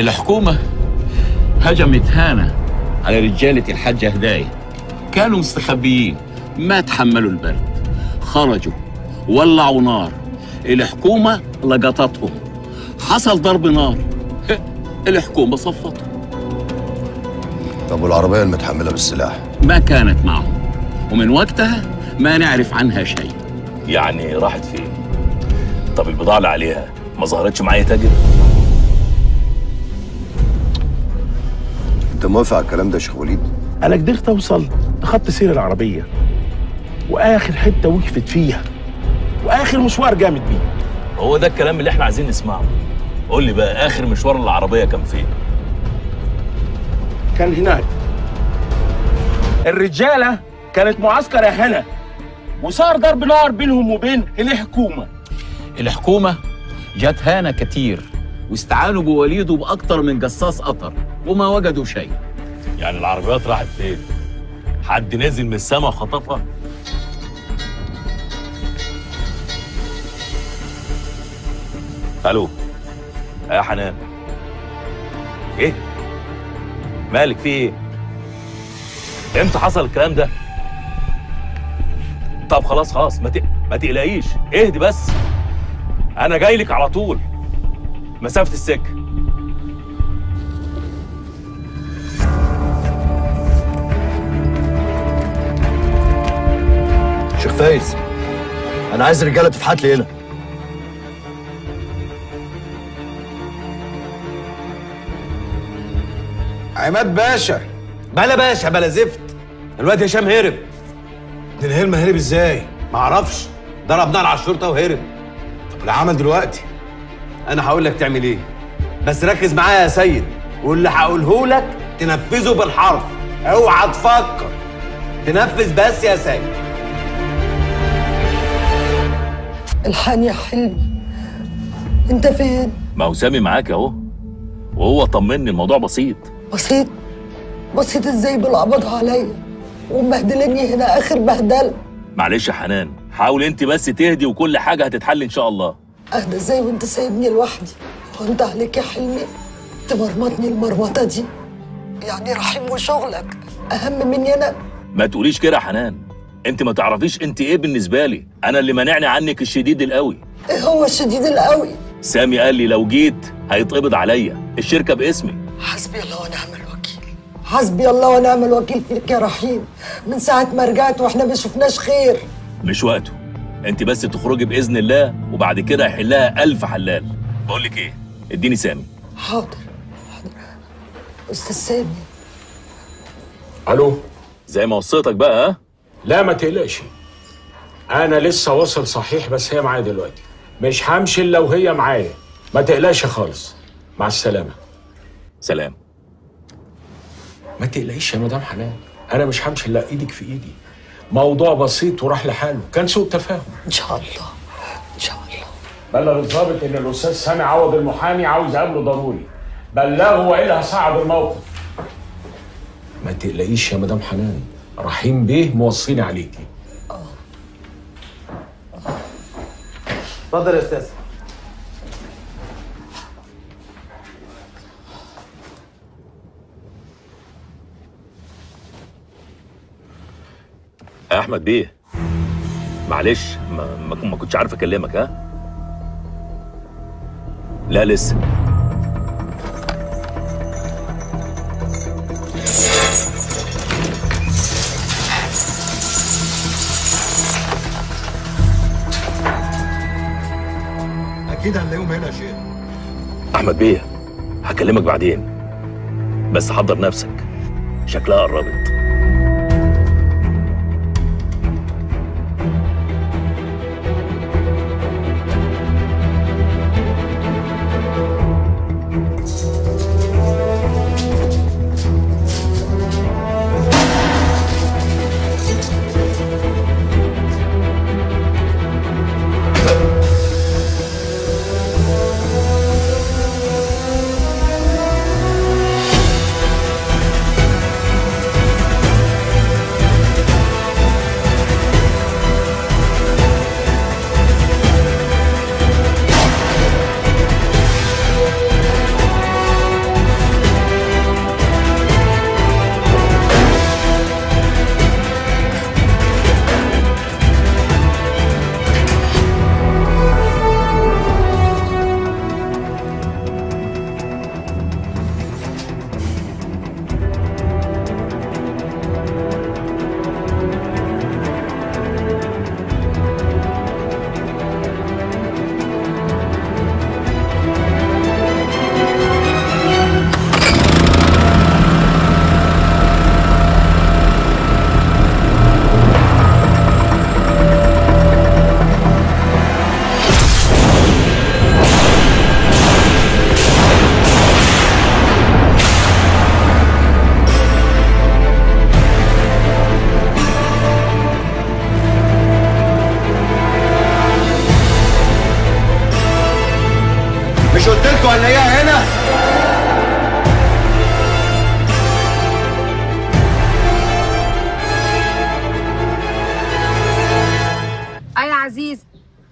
الحكومة هجمت هانة على رجالة الحاجة هداية كانوا مستخبيين ما تحملوا البرد خرجوا ولعوا نار الحكومة لقطتهم حصل ضرب نار الحكومة صفتهم طب والعربية المتحملة بالسلاح ما كانت معهم ومن وقتها ما نعرف عنها شيء يعني راحت فين طب البضاعة اللي عليها ما ظهرتش معايا تاجر انت موافق على الكلام ده يا شيخ وليد انا قدرت اوصل لخط سير العربيه واخر حته وقفت فيها واخر مشوار قامت بيه هو ده الكلام اللي احنا عايزين نسمعه قول لي بقى اخر مشوار العربية كان فين كان هناك الرجاله كانت معسكر يا هنا وصار ضرب نار بينهم وبين الحكومه الحكومة جت هانة كتير واستعانوا بوليده بأكتر من قصاص قطر وما وجدوا شيء يعني العربيات راحت فين حد نزل من السما وخطفها الو يا حنان ايه مالك في ايه امتى حصل الكلام ده طب خلاص خلاص ما ت... ما تقلقيش اهدي بس انا جاي لك على طول مسافه السكه شيخ فايز انا عايز رجالة تفحت لي هنا عماد باشا بلا باشا بلا زفت الواد هشام هرب الهلم هرب ازاي؟ ما اعرفش ضرب نار على الشرطه وهرب طب اللي عمل دلوقتي انا هقول لك تعمل ايه بس ركز معايا يا سيد واللي هقوله لك تنفذه بالحرف اوعى تفكر تنفذ بس يا سيد الحقني يا حلمي انت فين ما هو سامي معاك اهو وهو طمني الموضوع بسيط بسيط بسيط ازاي بالقبض عليا ومبهدلني هنا اخر بهدله معلش يا حنان حاول انت بس تهدي وكل حاجه هتتحل ان شاء الله اهدى ازاي وانت سايبني لوحدي هو انت عليك يا حلمي تمرمطني المرمطه دي يعني رحيم وشغلك اهم مني انا ما تقوليش كده يا حنان انت ما تعرفيش انت ايه بالنسبه لي انا اللي مانعني عنك الشديد القوي ايه هو الشديد القوي سامي قال لي لو جيت هيتقبض عليا الشركه باسمي حسبي الله ونعم الوكيل حسبي الله ونعم الوكيل فيك يا رحيم من ساعه ما رجعت واحنا ما شفناش خير مش وقته انت بس تخرجي باذن الله وبعد كده هيحلها الف حلال بقول لك ايه اديني سامي حاضر حاضر استاذ سامي الو زي ما وصيتك بقى ها لا ما تقلقش انا لسه واصل صحيح بس هي معايا دلوقتي مش همشي الا وهي معايا ما تقلقش خالص مع السلامه سلام ما تقلقيش يا مدام حنان انا مش همشي الا ايدك في ايدي موضوع بسيط وراح لحاله كان سوء تفاهم ان شاء الله ان شاء الله بلغ الضابط ان الاستاذ سامي عوض المحامي عاوز اقابله ضروري بلغه والا هصعد الموقف ما تقلقيش يا مدام حنان رحيم بيه موصيني عليكي اتفضل يا استاذ يا احمد بيه معلش ما, ما, ما كنتش عارف اكلمك ها لا لسه اكيد هنلاقيهم هنا يا شيخ احمد بيه هكلمك بعدين بس حضر نفسك شكلها قربت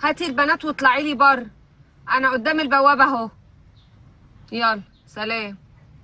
هاتي البنات واطلعي لي بره انا قدام البوابه اهو يلا سلام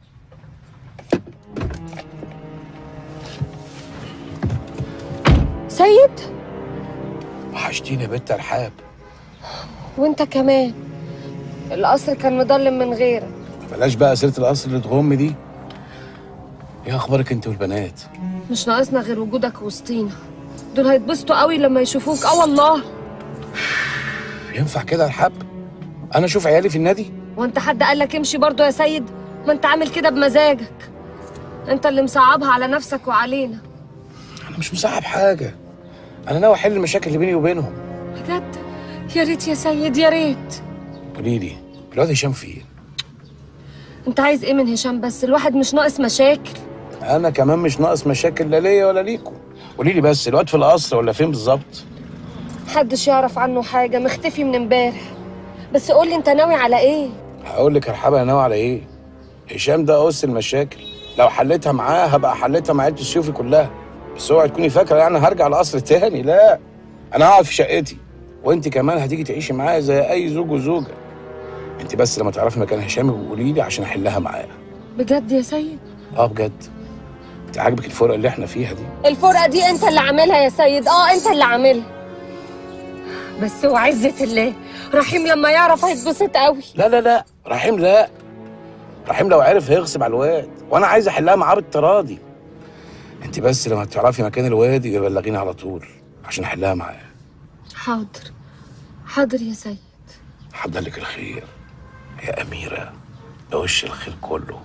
سيد وحشتيني يا بنت رحاب وانت كمان القصر كان مضلم من غيرك بلاش بقى سيره القصر اللي تغم دي ايه اخبارك انت والبنات مش ناقصنا غير وجودك وسطينا دول هيتبسطوا قوي لما يشوفوك اه والله ينفع كده يا رحاب انا اشوف عيالي في النادي وانت حد قال لك امشي برضو يا سيد ما انت عامل كده بمزاجك انت اللي مصعبها على نفسك وعلينا انا مش مصعب حاجه انا ناوي احل المشاكل اللي بيني وبينهم بجد يا ريت يا سيد يا ريت قولي لي الواد هشام فين انت عايز ايه من هشام بس الواحد مش ناقص مشاكل انا كمان مش ناقص مشاكل لا ليا ولا ليكم قولي لي بس الواد في القصر ولا فين بالظبط محدش يعرف عنه حاجه مختفي من امبارح بس قول لي انت ناوي على ايه هقول لك يا رحاب انا ناوي على ايه هشام ده قص المشاكل لو حليتها معاه هبقى حليتها مع عيله السيوفي كلها بس اوعي تكوني فاكره يعني هرجع القصر تاني لا انا هقعد في شقتي وانت كمان هتيجي تعيشي معايا زي اي زوج وزوجه انت بس لما تعرفي مكان هشام قولي لي عشان احلها معاه بجد يا سيد اه بجد انت عاجبك الفرقه اللي احنا فيها دي الفرقه دي انت اللي عاملها يا سيد اه انت اللي عاملها بس وعزة الله رحيم لما يعرف هيتبسط قوي لا لا لا رحيم لا رحيم لو عرف هيغصب على الواد وانا عايز احلها معاه بالتراضي انت بس لما تعرفي مكان الواد يبقى بلغيني على طول عشان احلها معاه حاضر حاضر يا سيد حضر لك الخير يا اميره ده وش الخير كله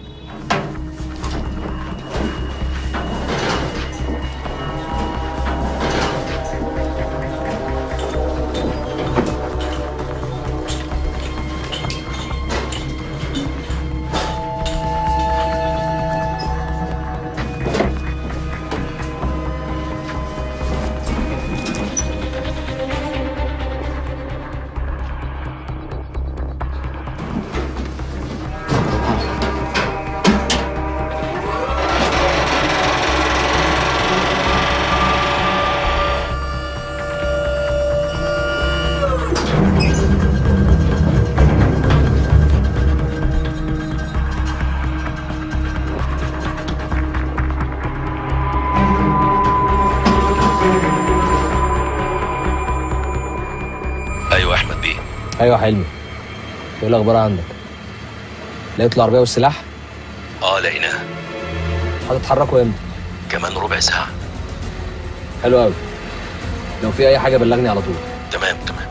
ايوه احمد بيه ايوه حلمي ايه الاخبار عندك لقيت العربيه والسلاح اه لقيناها هتتحركوا امتى كمان ربع ساعه حلو قوي لو في اي حاجه بلغني على طول تمام تمام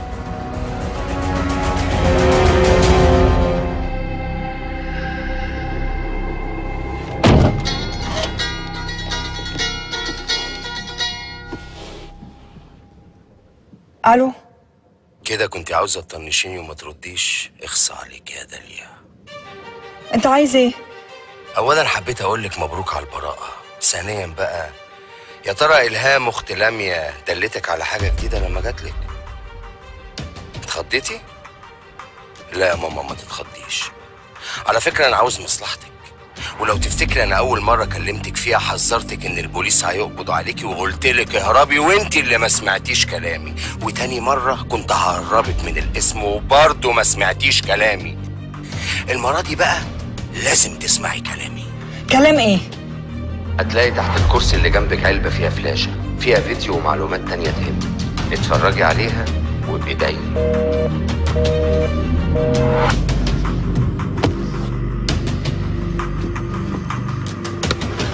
الو كده كنت عاوزه تطنشيني وما ترديش اخصى عليك يا داليا انت عايز ايه اولا حبيت اقول لك مبروك على البراءه ثانيا بقى يا ترى الهام اخت لميا دلتك على حاجه جديده لما جات لك اتخضيتي لا يا ماما ما تتخضيش على فكره انا عاوز مصلحتك ولو تفتكري انا اول مره كلمتك فيها حذرتك ان البوليس هيقبضوا عليكي وقلت لك اهربي وانت اللي ما سمعتيش كلامي وتاني مره كنت ههربك من الاسم وبرضه ما سمعتيش كلامي المره دي بقى لازم تسمعي كلامي كلام ايه هتلاقي تحت الكرسي اللي جنبك علبة فيها فلاشة فيها فيديو ومعلومات تانية تهم اتفرجي عليها وبإيدي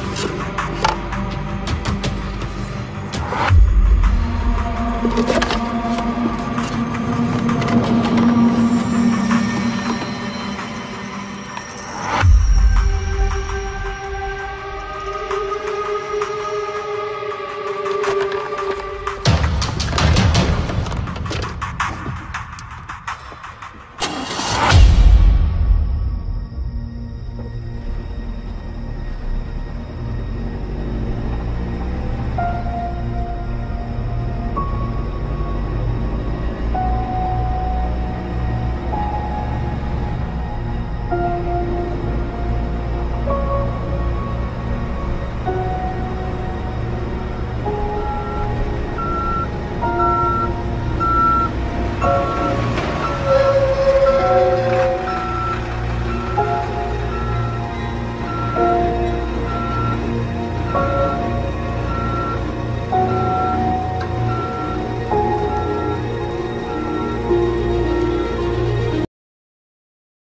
Thank you.